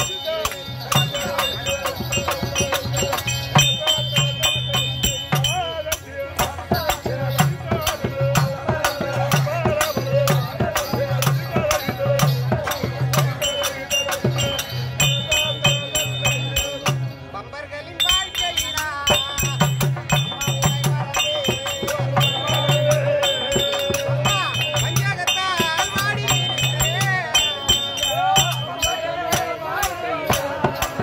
பம்பர்களின் வாழ்க்கையினா அம்மா பஞ்சாகத்தால் மாடி இருக்கிறேன்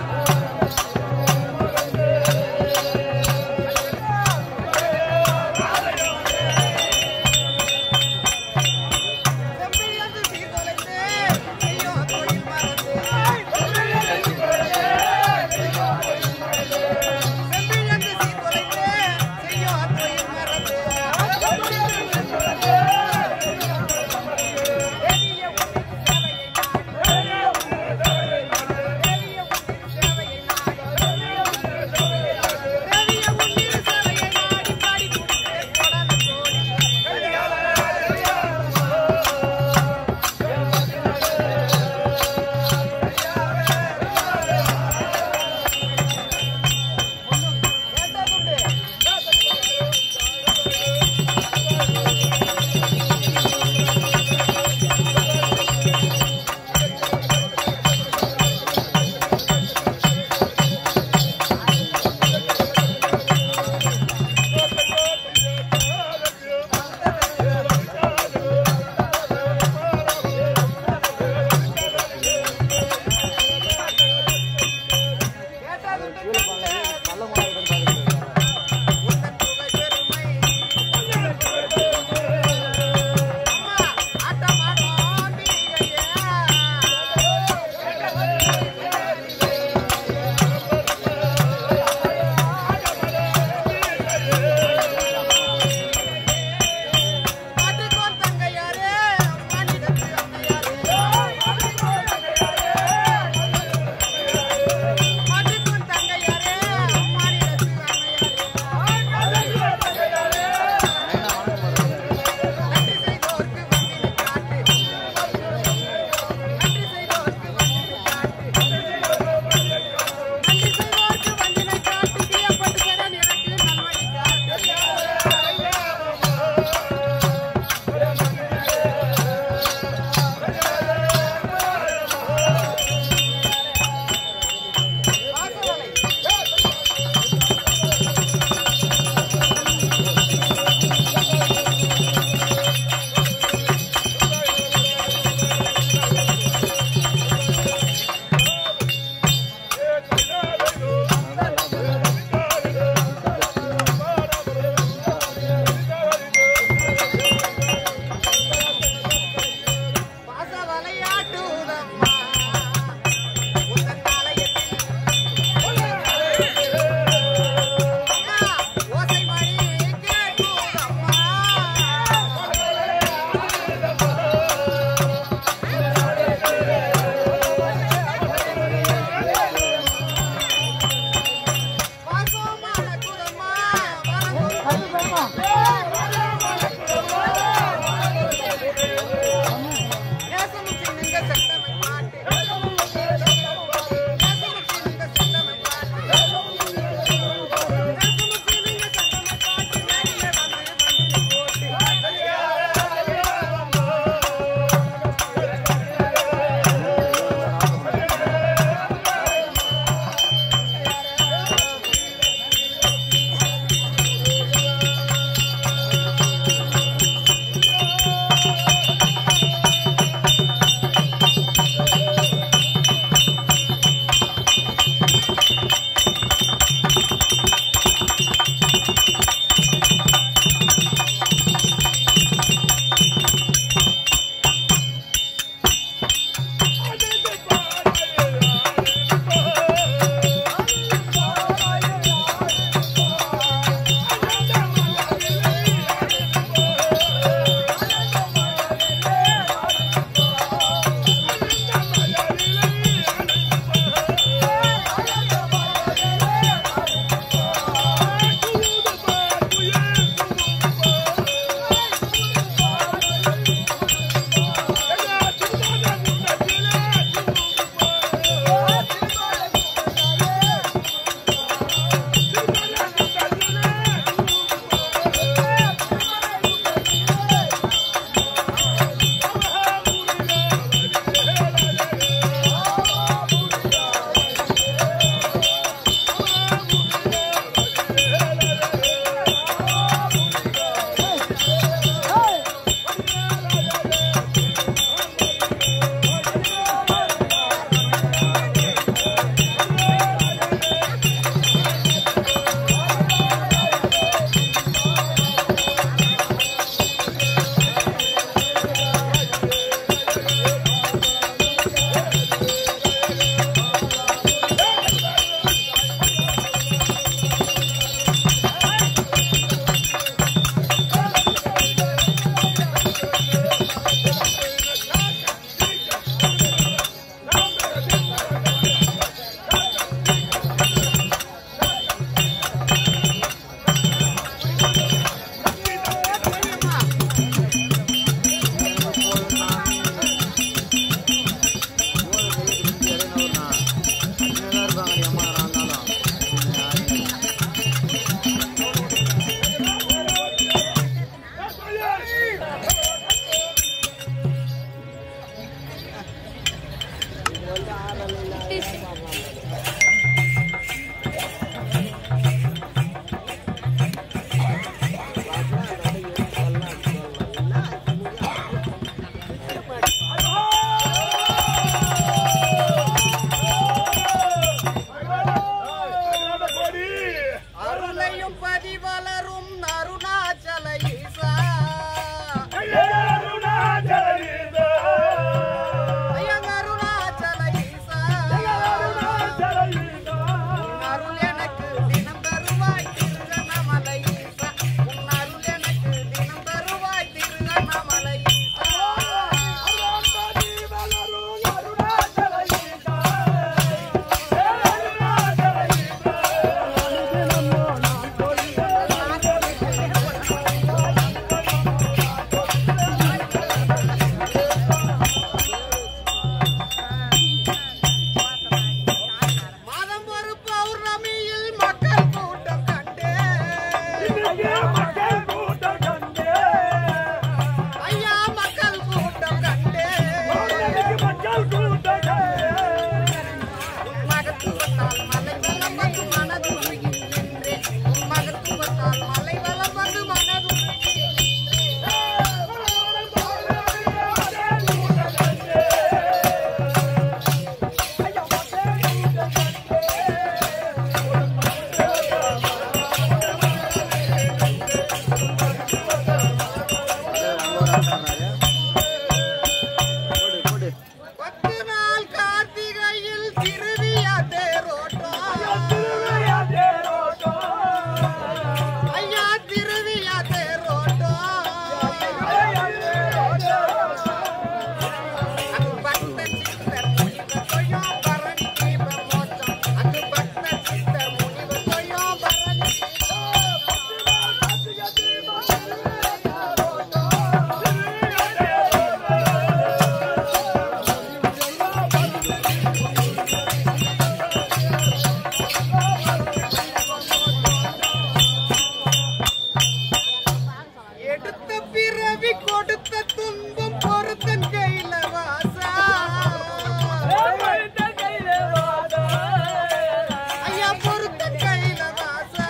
திருவியா தேரோட்டம் ஐயா திருவியா தேரோட்டம் அங்கு பக்த சித்தர் முனிவர் கொய்யும் பரணி தீப மோட்சம் அங்கு பக்த சித்தர் முனிவர் கொய்யும் பரணி எடுத்த பிறவி கொடுத்த துன்பம் பொறுத்தன் கையில வாசா ஐயா பொறுத்தன் கையில வாசா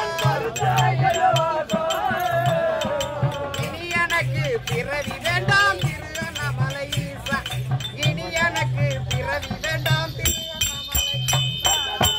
இனி எனக்கு பிறவி வேண்டாம் திரு அண்ணாமலை ஈசா இனி எனக்கு பிறவி வேண்டாம் திரு அண்ணாமலை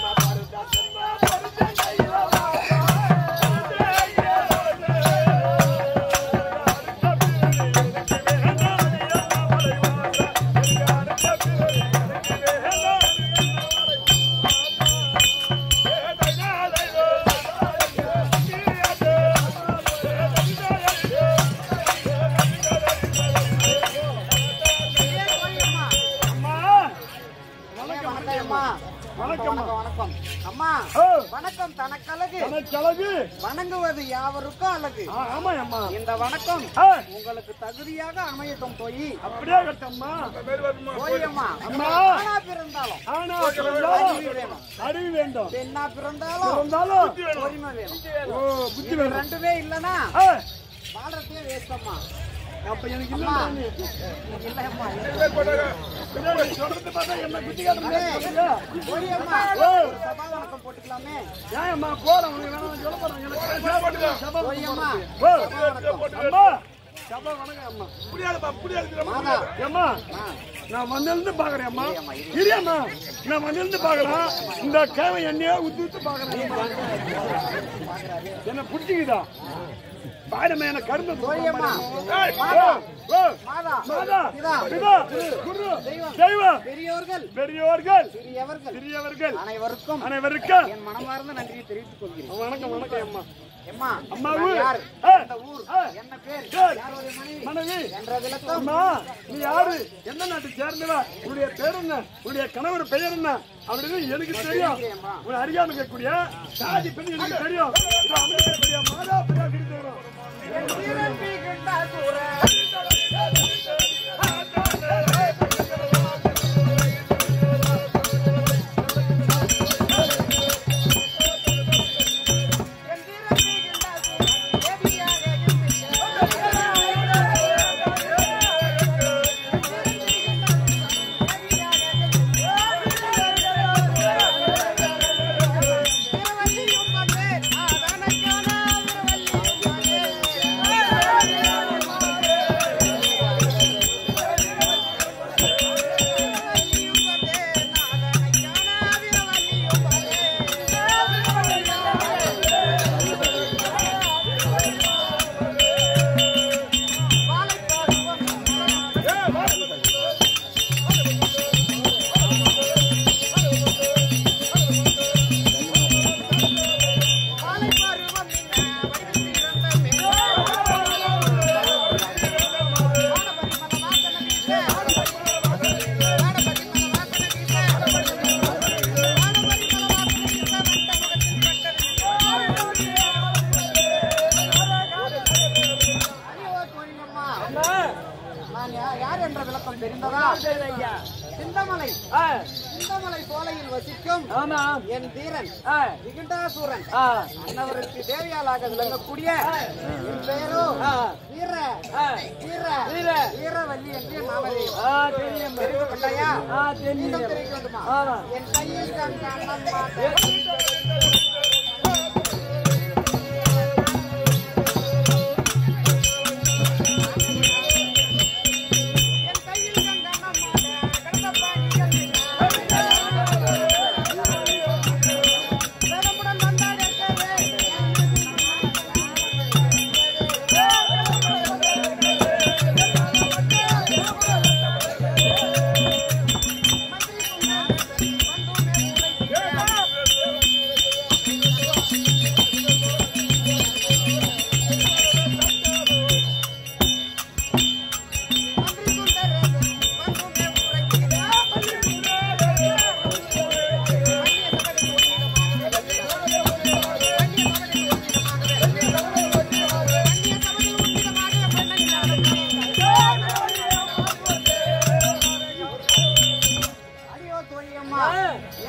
வணக்கம்மா. வணக்கம் வணக்கம் அம்மா வணக்கம் தனக்கழகு கலகு வணங்குவது யாவருக்கும் அழகு ஆமா அம்மா இந்த வணக்கம் ஆ, உங்களுக்கு தகுதியாக அமையட்டும் போய் அப்படியே கட்டம்மா போய் அம்மா அம்மா. ஆணா பிறந்தாலும் ஆனா அறிவு வேணும் அறிவு வேண்டும் பெண்ணா பிறந்தாலும் இருந்தாலும் பொறுமை வேணும் ஓ புத்தி இது வேணும் ரெண்டுமே இல்லனா ஆ, வாழ்றதே வேஸ்டம்மா அப்ப எனக்கு அம்மா இல்ல இல்லம்மா சொல்றது பார்த்தா என்ன புத்தி காட்டுறது போய் அம்மா ஓ. ஒரு சபா வணக்கம் போட்டுக்கலாமே ஏம்மா போறேன் உனக்கு வேணாம் சொல்ல போறேன் எனக்கு சபா போய் அம்மா ஓ சபா வணக்கம் அம்மா சபா வணக்கம் அம்மா மாதா ஏம்மா நான் வந்திருந்து பாக்குறேன் அம்மா இரியம்மா நான் வந்திருந்து பாக்குறேன் இந்த கேவை எண்ணெயே ஊத்தி ஊத்தி பாக்குறேன் என்ன பிடிச்சிக்குதா பாடமே என்ன கரும்பு போய் அம்மா ஓ, ஓ, மாதா மாதா, பிதா, பிதா, குரு, தெய்வம், பெரியோர்கள் பெரியோர்கள் சிறியவர்கள் சிறியவர்கள் அனைவருக்கும் அனைவருக்கும் என் மனமார்ந்த நன்றியை தெரிவித்துக் கொள்கிறேன் வணக்கம் வணக்கம் அம்மா அம்மா அம்மா நான் ஊர். யார் ஆ. எந்த ஊர் ஆ. என்ன பேர் பேர். யாருடைய மனைவி மனைவி என்ற விளக்கம் அம்மா நீ யாரு எந்த நாட்டு சேர்ந்தவ உன்னுடைய பேர் என்ன உன்னுடைய கணவர் பெயர் என்ன அப்படின்னு எனக்கு தெரியும் தெரியுமா? உன் அறியாம இருக்கக்கூடிய சாதி பெண் எனக்கு தெரியும் இதோ அமைதியா மாதா பிதா கிட்ட வரும் வீரம்பிகின்ற சூரன். என் வீரம்பிகின்ற சூரன், தேவியாக வீரவல்லியும் வந்தேன், ஆதனக்கான வீரவல்லியும் நான் யா- யார் என்ற விளக்கம் தெரிந்ததா சிந்தமலை சிந்தமலை சோலையில் வசிக்கும் ஆமா என் தீரன் ஆ, விகண்டாசூரன் ஆ, அன்னவருக்கு தேவையாளாக விளங்கக்கூடிய என் பெயரோ ஆ. வீர ஆ. வீர வீர. வீரவல்லி என்று நாமதே ஆ, தெரியும் தெரிந்து கொண்டாயா ஆ, தெரியும். மீண்டும் தெரிவிக்க வேண்டுமா ஆமா. என் கையில் கண்ணன் மாட்டேன் என் கையில் கண்ணன் மாட்டேன் கடந்தப்பா வேதமுடன் வந்தாடே மந்திரி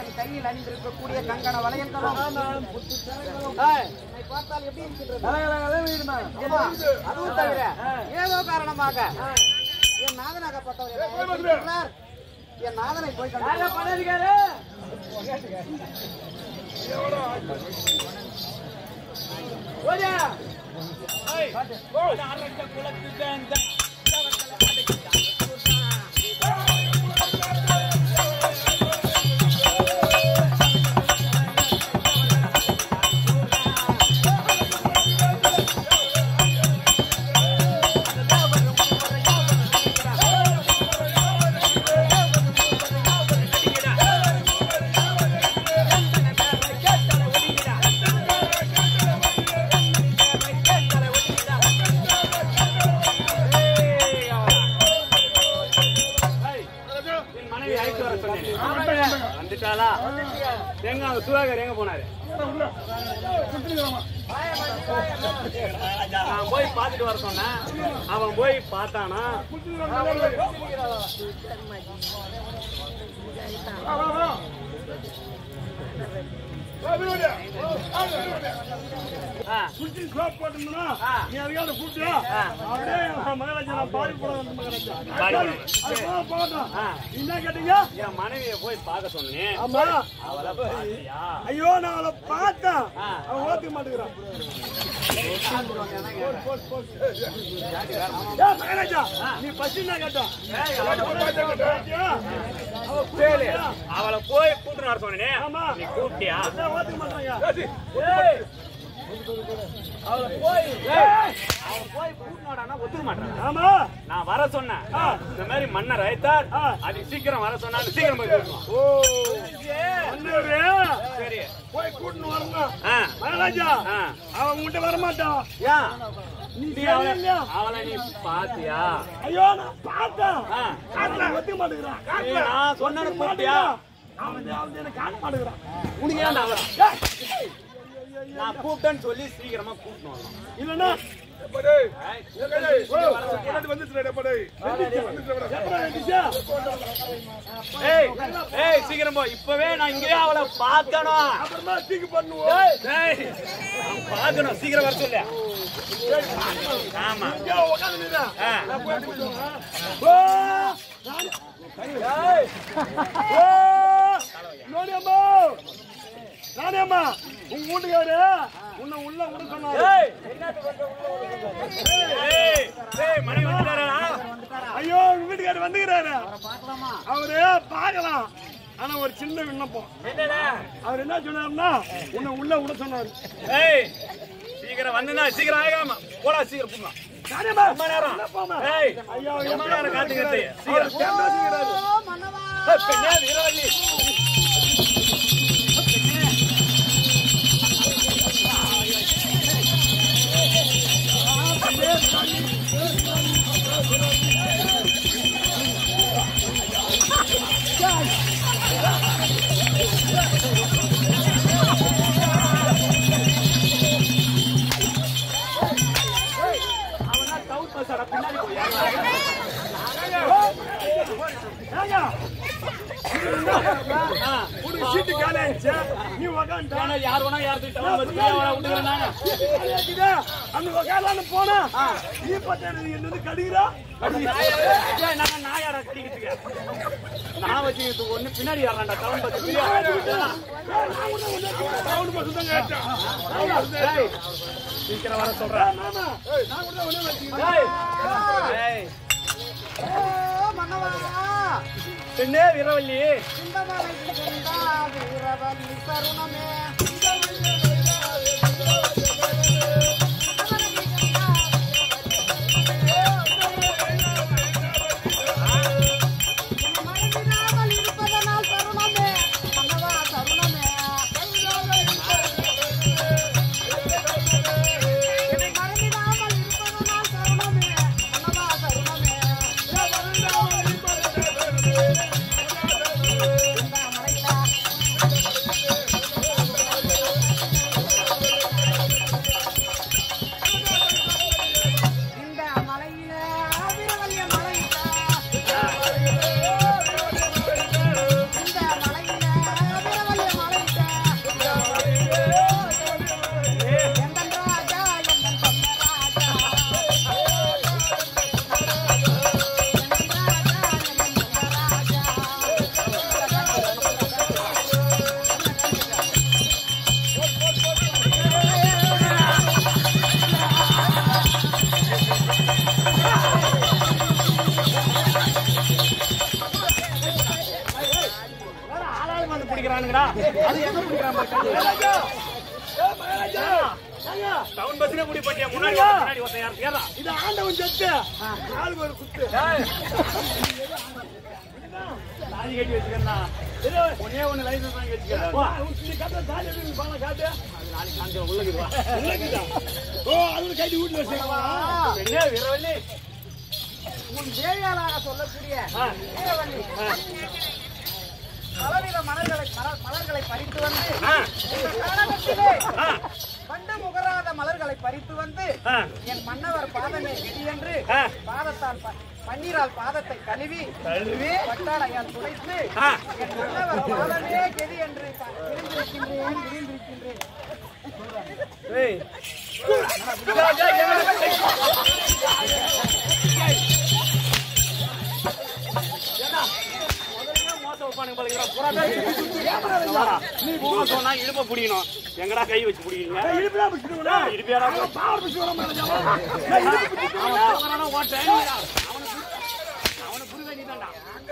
என் கையில் அணிந்திருக்கக்கூடிய கங்கண வளையல்களும் ஏய், என்னை பார்த்தால் எப்படி இருக்கின்றது ஆமா, அதுவும் தவிர ஏதோ காரணமாக என் நாதனாகப்பட்டவர் என்னை அழைத்திருக்கிறார். என் நாதனை போய் கண்டு என் மனைவி அழைத்து வர சொன்னேன் வந்துட்டாளா எங்க அவங்க சுதாகர் எங்க போனாரு நான் போய் பார்த்துட்டு வர சொன்னேன் அவன் போய் பார்த்தானா ஆ, குச்சி சோப் போட்டோம்னா, ஆ. நீ அதுக்காக கூப்பிட்டு, அப்படியே என் மகாராஜா நான் பாடி போட வந்து மகாராஜா. பாடி சரி, போட. அது போக போகட்டும். ஆ. நீ என்ன கேட்டீங்க? என் மனைவியை போய் பார்க்க சொன்னேன் ஆமா. அவளை பார்த்தியா? ஐயோ நான் அவளை பார்த்தேன் ஆ. அவன் ஓத்துக்க மாட்டேங்கிறான் ஏய், மகாராஜா நீ பசி என்ன கேட்டான் ஏய், சரி, அவளை போய் கூப்பிட்டு வர சொன்னேன் ஆமா. நீ கூப்பிட்டியா ஓத்துக்க மாட்டாங்க ஏய், அவளை போய் ஏய், அவன் போய் கூட்டிட்டு வாடான்னா ஒத்துக்க மாட்டான் ஆமா நான் வர சொன்னேன் இந்த மாதிரி மன்னர் அழைத்தார் ஆ. அது சீக்கிரம் வர சொன்னா சீக்கிரம் போய் கூட்டணும் ஓ அண்ணாரு, சரி போய் கூட்டின்னு வரணும் ஆ மகாராஜா ஆ. அவன் உன்கிட்ட வரமாட்டான் ஏன் நீ நீ சரியா அவளை இல்லையா? அவளை நீ பாத்தியா ஐயோ நான் பார்த்தேன் ஆ. காட்டுல ஒத்துக்க மாட்டேங்கிறான் நீ காட்டுல நான் சொன்னது கூப்பிட்டியா அவன் அவன் எனக்கு காட்ட மாட்டேங்கிறான் உனக்கு ஏன்டா அவளை ஏய், நான் கூப்பிட்டேன்னு சொல்லி சீக்கிரமா கூட்டணும் இல்லைன்னா எப்படா வந்துச்சா? ஏய் ஏய் சீக்கிரம் போ இப்பவே நான் இங்கேயே அவளை பார்க்கணும் அப்புறமா தூக்கி பண்ணுவோம் ஏய் நான் பார்க்கணும் சீக்கிரம் வர சொல்லு ஆமா இங்கே உட்கார்ந்து நில்லு. ஆ. நான் போய் கூட்டிட்டு வரேன். ஓ, நானு- ஏய். ஓ, நோனியம்மா. நானியம்மா, உங்க வீட்டுக்காரு உன்னை உள்ள விட சொன்னாரு. ஏய் ஏய் ஏய் மணி வந்துட்டாரா ஐயோ உங்க வீட்டுக்காரு வந்துக்கிறாரு பார்க்கலாமா அவரு பார்க்கலாம் ஆனா ஒரு சின்ன விண்ணப்பம் என்னடா அவர் என்ன சொன்னாருன்னா உன்னை உள்ள விட சொன்னாரு ஏய் சீக்கிரம் வந்துனா சீக்கிரம் ஆகாம போடா சீக்கிரம் போங்க நானியம்மா, ரொம்ப நேரம் உள்ள போம்மா. ஏய் ஐயா, ரொம்ப நேரம் காத்துக்கிட்டு அவர் சீக்கிரம் கேமரா வச்சுக்கிறாரு. ஓ மன்னவா ஏய், பெண்ணே வீரவல்லி அவனா டவுட் பஸ்ஸாட பின்னாடி போய் ஏங்க, ஆ உனக்கு சீட்டு காலி ஆயிடுச்சு. நீ உக்காந்துட்ட. ஆனா யார் வேணா யார் டவுன் பஸ் அவளை விட்டுக்கிறேன் நானு காலி ஆயிடுச்சுடா. அந்த உக்காரலான்னு போனா, நீ பார்த்தா எனக்கு என்னது கடிக்கிறா? ஏய், நான் நாயாடா கடிக்கிறதுக்கு நான் வச்சுக்கிட்டு ஒண்ணு பின்னாடி யாராண்டா டவுன் பஸ் ரவுண்டு பஸ் தான் கேட்டேன். ஏய், சீக்கிரம் வர சொல்றேன் மாமா, நான் கூட ஒண்ணே வச்சுக்கிறேன். ஏய், ஏய், ஓ மன்னவா பெண்ணே வீரவல்லி இந்த மலைக்கு சென்றா வீரவல்லி தருணமே மறந்திடாமல் இருப்பதனால் தருணமே மன்னவா தருணமே என்னை மறந்திடாமல் இருப்பதனால் தருணமே மன்னவா தருணமே இந்த மலையிலா வந்து பிடிக்கிறானுங்கடா அது எங்க பிடிக்கிறான் பாரு, கண்ணு. டவுன் பஸ்ல முடி பண்ணியா முன்னாடி ஒருத்தன், முன்னாடி ஒருத்தன் யாரு ஏறா இது ஆண்டவன் செத்து நாளுக்கு ஒரு குத்து தாலி கட்டி வச்சுக்கா ஒன்னே ஒண்ணு லைசன்ஸ் வாங்கி வச்சுக்கிறேன் வா, இந்த கதை தாலி எடுத்து பணம் காட்டு நாளைக்கு காஞ்சிரும் உள்ளுக்கு வா உள்ளக்குதா? ஓ அது கட்டி வீட்டுல வச்சுக்கவா என்ன வீரவல்லி உன் தேவியாளாக சொல்லக்கூடிய ஆ. வீரவள்ளி பலவித மலர்களை மலர்- மலர்களை பறித்து வந்து ஆ. இந்த காலகத்திலே ஆ. கண்டு முகராத மலர்களை பறித்து வந்து ஆ. என் மன்னவர் பாதமே கெதி என்று ஆ. பாதத்தால் ப- பன்னீரால் பாதத்தை கழுவி பட்டாடையால் துடைத்து ஆ. என் மன்னவர் பாதமே கெதி என்று ப- விரிந்திருக்கின்றேன் விரிந்திருக்கின்றேன் ஏய் ஜா, ஜா, எங்க ஏண்டா, முதல்ல மோசம் வைப்பானுங்க போல இருக்குடா, புறா தான் வாடா. நீ போக சொன்னா இடுப்பை பிடிக்கணும் எங்கடா கை வச்சு பிடிக்கிறீங்க இடுப்புல பிடிச்சிடுவா இடுப்பியாடா பாவ பிடிச்சி வர மாட்டேன் அவன் போறானா, ஓட்டேன். அவனை புடி- அவனை புடி வேண்டியதான்டா.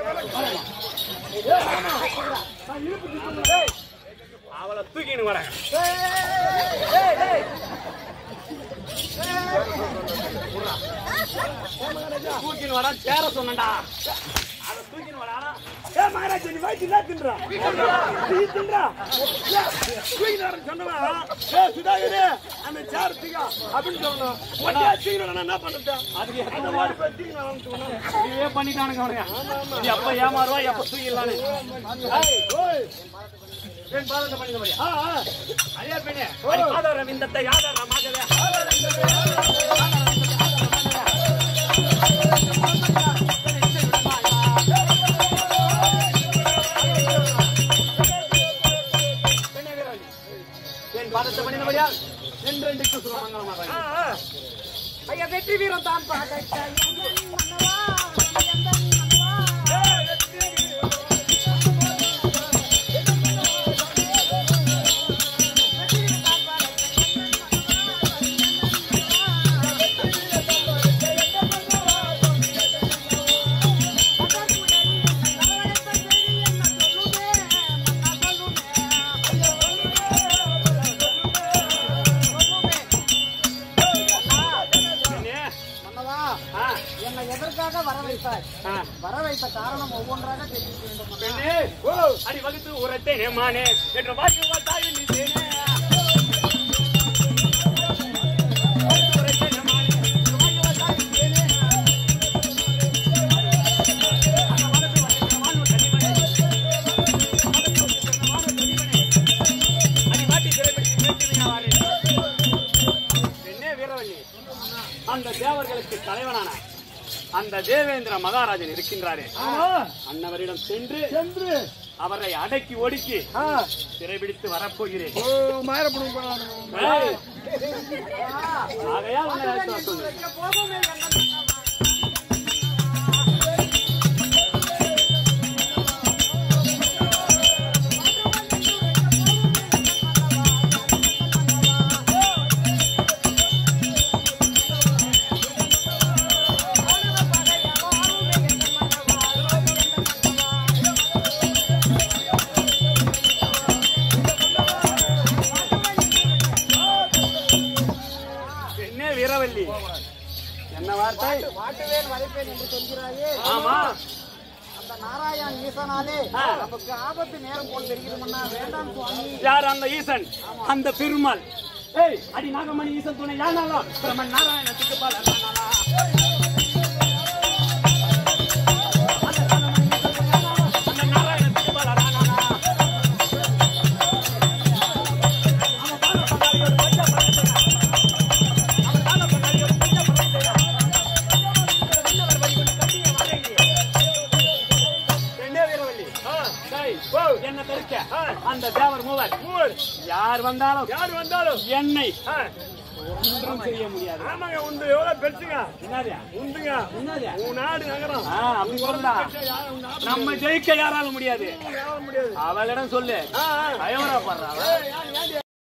அவளை தூக்கின்னு வரேன் தூக்கின்னு வரேன் சேர சொன்னேன்டா அதை தூக்கின்னு வரா ஏ மகாராஜா நீ வயிற்று என்ன தின்றா நீ தின்றா தூக்கிட்டு சொன்னவா ஏ சுதாகரே அந்த சேர் தூக்கா அப்படின்னு சொல்லணும் ஒட்டே தூக்கிட்டு நான் என்ன பண்ணுறது அதுக்கு அந்த மாதிரி போய் தூக்கிட்டு வரணும்னு சொன்னேன் இதுவே பண்ணிட்டானுங்க அவனுங்க இது எப்ப ஏமாறுவா எப்ப தூக்கிடலான்னு ஓய் என் பாதத்தை பண்ணி மாதிரியா ஆ ஆ ஐயா பெண்ணே ஆதார விந்தத்தை ஆதார மாதவே என் பாதத்தை பண்ணினபடியால் என்றென்று சுரமங்கலமாக ஆ ஆ ஐயா வெற்றி வீரம் தான் பாதைத்த எந்தன் மன்னவா, எந்தன் மன்னவா. பெண்ணே, மன்னவா, ஆ, என்னை எதற்காக வர வைத்தாய் ஆ. வர வைத்த காரணம் ஒவ்வொன்றாக தெரிவிக்க வேண்டும் மன்னா. பெண்ணே, ஓ, அடி வகுத்து உரத்தேனே மானே என்று வாங்கி வாத்தாய் நின்றேனே. உரைத்தேனே மானே, என்று வாங்கி வாத்தாய் நின்றேனே. அடி வாட்டி திரைப்படத்தில் பேசினீங்க வாரே. பெண்ணே வீரவல்லி, அந்த தேவர்களுக்கு தலைவனான அந்த தேவேந்திர மகாராஜன் இருக்கின்றாரே ஆமா அன்னவரிடம் சென்று சென்று அவரை அடக்கி ஒடுக்கி ஆ சிறைபிடித்து வரப்போகிறேன் ஓ மாயரப்படும் போறாங்க ஏய், ஆகையால் உன்னை அழைத்து வர சொன்னேன். வைக்க போதுமே எந்தன் மன்னவா. என்ன வீரவல்லி என்ன வார்த்தை வாட்டுவேன் வதைப்பேன் என்று சொல்கிறாயே ஆமா அந்த நாராயணன் ஈசனாலே ஆ. நமக்கு ஆபத்து நேரம் போல் தெரிகிறதுமன்னா வேண்டாம் சுவாமி யார் அந்த ஈசன் அந்த பெருமாள் ஏய் அடி நாகமணி ஈசன் துணை யானாலா பிரமன் நாராயணத்துக்கு பல நானாலா? அந்த நாகமணி ஈசன் துணை யானாலா? அந்த நாராயணத்துக்கு பல நானாலா? அவன் தான பண்ணாரி ஒரு பச்சை பழத்தையா? அவன் தான பண்ணாரி ஒரு பச்சை பழத்தையா? விண்ணவர் வழிபட்டு கட்டிய மலையே. ரெண்டே வீரவல்லி. டேய், என்ன தடுக்க அந்த தேவர் மூவர் மூவர் யார் வந்தாலும் யார் வந்தாலும் என்னை ஆ, ஒன்றும் செய்ய முடியாது ஆமாங்க உண்டு எவ்வளவு பெருசுங்க என்னது உண்டுங்க என்னது உன் நாடு நகரம் ஆ, அப்படி சொல்றா நம்ம ஜெயிக்க யாரால முடியாது முடியாது அவளிடம் சொல்லு ஆ, ஆ. பயவரப்படுறா ஏய், யார்